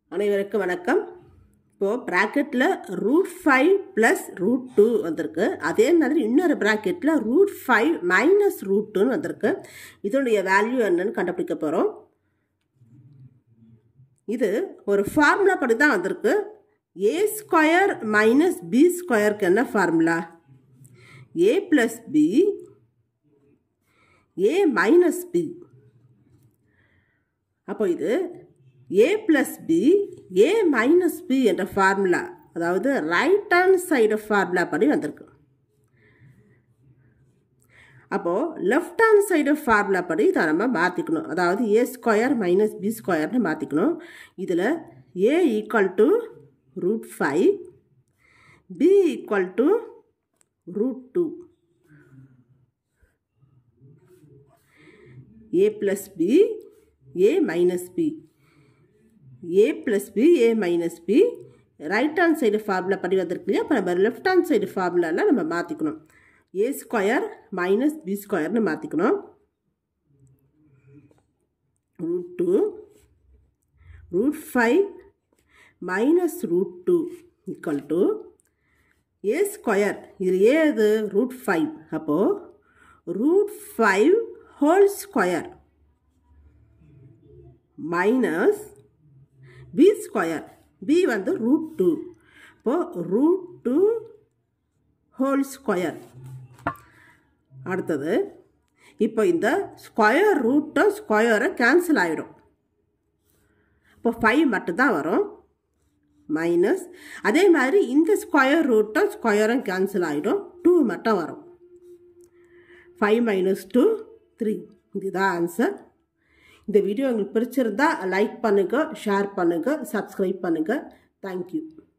அனைவருக்கும் வணக்கம் இப்போது ப்ராக்கெட்டில் root five plus root two வந்திருக்கு அதே மாதிரி இன்னொரு ப்ராக்கெட்டில் ரூட் ஃபைவ் மைனஸ் ரூட் டூன்னு வந்திருக்கு இதனுடைய வேல்யூ என்னன்னு கண்டுபிடிக்க போகிறோம் இது ஒரு ஃபார்முலா படி தான் வந்திருக்கு ஏ ஸ்கொயர் மைனஸ் பி ஸ்கொயருக்கு என்ன formula a plus b a minus b அப்போ இது a plus b a minus b என்ற ஃபார்முலா அதாவது ரைட் ஹேண்ட் சைடு ஃபார்முலா படி வந்திருக்கு அப்போது லெஃப்ட் ஹேண்ட் சைடு ஃபார்முலா படி இதை நம்ம மாற்றிக்கணும் அதாவது ஏ ஸ்கொயர் மைனஸ் பி ஸ்கொயர்னு மாற்றிக்கணும் இதில் a equal to root five b equal to root two a plus b a minus b a plus b a minus b right hand side formula படி வந்திருக்கு இல்லையா அப்போ நம்ம லெஃப்ட் ஹேண்ட் சைடு ஃபார்முலாவில் நம்ம மாற்றிக்கணும் ஏ ஸ்கொயர் மைனஸ் பி ஸ்கொயர்னு மாற்றிக்கணும் root two root five minus root two equal to a square இது ஏ இது ரூட் ஃபைவ் அப்போது root five whole square minus b square b வந்து ரூட் டூ இப்போது ரூட் டூ ஹோல் ஸ்கொயர் அடுத்தது இப்போ இந்த ஸ்கொயர் ரூட்டை ஸ்கொயரை கேன்சல் ஆகிடும் இப்போ ஃபைவ் மட்டும்தான் வரும் மைனஸ் அதே மாதிரி இந்த ஸ்கொயர் ரூட்டை ஸ்கொயரும் கேன்சல் ஆகிடும் டூ மட்டும் வரும் ஃபைவ் மைனஸ் டூ த்ரீ இதுதான் ஆன்சர் இந்த வீடியோ உங்களுக்கு பிடிச்சிருந்தா லைக் பண்ணுங்கள் ஷேர் பண்ணுங்கள் சப்ஸ்கிரைப் பண்ணுங்கள் தேங்க்யூ